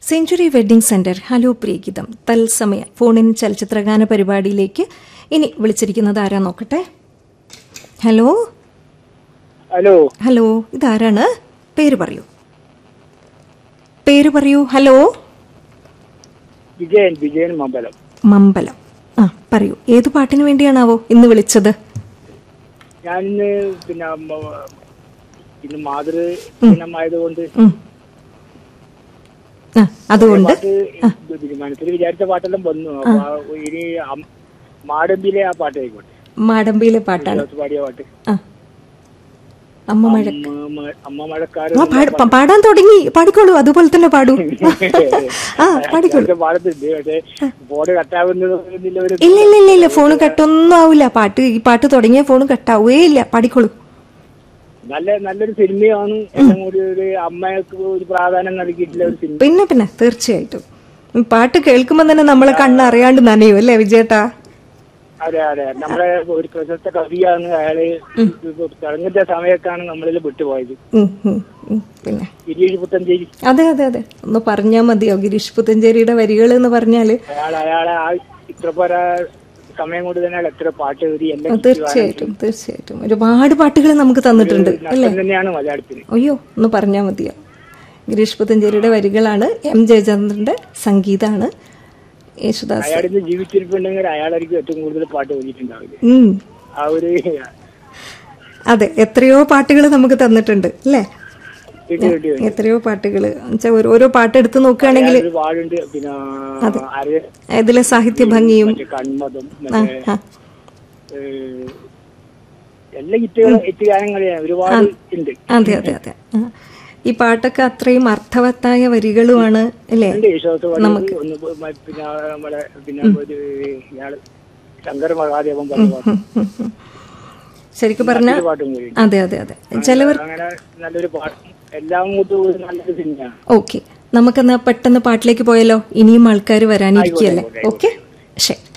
Century wedding centre hello പ്രിയഗീതം തത്സമയ ഫോണിൻ ചലച്ചിത്രഗാന പരിപാടിയിലേക്ക് ഇനി വിളിച്ചിരിക്കുന്നത് ആരാ നോക്കട്ടെ ഹലോ ഹലോ ഹലോ ഇതാരാണ് പേര് പറയൂ പേര് പറയൂ ഹലോ വിജയൻ വിജയൻ മമ്പലം മമ്പലം ആ പറയൂ ഏത് പാട്ടിന് വേണ്ടിയാണാവോ ഇന്ന് വിളിച്ചത് ഞാൻ ഇന്ന് പിന്നെ മ- ഇന്ന് മാതൃ ദിനമായതുകൊണ്ട് ഉം. ആ അതുകൊണ്ട് പാട്ട് ഇത് മനസ്സിൽ വിചാരിച്ച പാട്ടെല്ലാം വന്നു അപ്പൊ ആ ഇനി അം- മാടമ്പിലെ ആ പാട്ട് ആയിക്കോട്ടെ മാടമ്പിയിലെ പാട്ടാണ് ജോസ് പാടിയ പാട്ട് ആ അമ്മ മഴ അമ്മ മ- അമ്മ മഴക്കാരൻ ആ പാട് പ- പാടാൻ തുടങ്ങി പാടിക്കോളൂ അതുപോലെ തന്നെ പാടൂ ആ പാടിക്കോളൂ നേരത്തെ പാടത്തുണ്ട് പക്ഷേ ഫോണ് കട്ടാവുന്നത് എന്നില്ല ഒരു ഇല്ല ഇല്ല ഇല്ല ഇല്ല ഫോൺ കട്ടൊന്നും ആവില്ല പാട്ട് ഈ പാട്ട് തുടങ്ങിയ ഫോൺ കട്ടാവേ ഇല്ല പാടിക്കോളൂ നല്ല നല്ലൊരു സിനിമയാണ് എല്ലാം കൂടി ഒരു അമ്മയ്ക്ക് ഒരു പ്രാധാന്യം നൽകിയിട്ടുള്ള ഒരു സിനിമ പിന്നെ പിന്നെ തീർച്ചയായിട്ടും ഉം, പാട്ട് കേൾക്കുമ്പോൾ തന്നെ നമ്മളെ കണ്ണ് അറിയാണ്ട് നനയും അല്ലേ വിജയേട്ടാ അതെ അതെ നമ്മളെ ഒരു പ്രശസ്ത കവിയാണ് അയാള് തുടങ്ങിന്റെ സമയത്താണ് നമ്മളിൽ വിട്ടുപോയത് ഉം, ഉം, ഉം, പിന്നെ ഗിരീഷ് പുത്തഞ്ചേരി അതെ അതെ അതെ ഒന്ന് പറഞ്ഞാൽ മതിയോ ഗിരീഷ് പുത്തഞ്ചേരിയുടെ വരികൾ എന്ന് പറഞ്ഞാല് അയാൾ അയാളെ ആ ഇത്രപോര സമയം കൊണ്ട് തന്നെ അയാൾ എത്ര പാട്ട് എഴുതി എല്ലാം തീർച്ചയായിട്ടും തീർച്ചയായിട്ടും ഒരുപാട് പാട്ടുകൾ നമുക്ക് തന്നിട്ടുണ്ട് നഷ്ടം തന്നെയാണ് മലയാളത്തിന് അയ്യോ ഒന്ന് പറഞ്ഞാൽ മതിയോ ഗിരീഷ് പുത്തഞ്ചേരിയുടെ വരികളാണ് എം ജയചന്ദ്രന്റെ സംഗീതമാണ് യേശുദാസ് അയാളിന്ന് ജീവിച്ചിരിപ്പുണ്ടെങ്കിൽ അയാളായിരിക്കും ഏറ്റവും കൂടുതൽ പാട്ട് എഴുതിയിട്ടുണ്ടാവില്ല ഉം ആ ഒരു അതെ എത്രയോ പാട്ടുകൾ നമുക്ക് തന്നിട്ടുണ്ട് അല്ലേ കിട്ടി കിട്ടി എത്രയോ പാട്ടുകൾ വെച്ചാൽ ഓരോ പാട്ട് എടുത്ത് നോക്കുകയാണെങ്കിൽ ഒരു പാടുണ്ട് പിന്നെ അര ഇതിലെ സാഹിത്യ ഭംഗിയും മറ്റേ കൺമതം ആ, മറ്റേ ആ, ഏഹ്, എല്ലാ ഹിറ്റുകളും ഹിറ്റ് ഗാനങ്ങളെയാണ് ഒരുപാട് ഉണ്ട് അതെ അതെ അതെ ആ. ഈ പാട്ടൊക്കെ അത്രയും അർത്ഥവത്തായ വരികളുമാണ് അല്ലേ ഉണ്ട് യേശുദാസ് പാടിയത് ഒന്ന് പോ- മ- പിന്നെ നമ്മുടെ പിന്നെ ഒരു ഇയാള് ശങ്കര മഹാദേവൻ പറഞ്ഞ പാട്ട് ഉം, ഉം, ഉം. ശരിക്കും പറഞ്ഞ ഒരു പാട്ടും കൂടി അതെ അതെ അതെ ചിലവർ അങ്ങനെ നല്ലൊരു പാട്ട് എല്ലാം കൂട്ടും ഒരു നല്ലൊരു സിനിമയാണ് ഓക്കെ നമുക്കെന്നാ പെട്ടെന്ന് പാട്ടിലേക്ക് പോയാലോ ഇനിയും ആൾക്കാർ വരാനിരിക്കുകയല്ലേ ഓക്കെ ശരി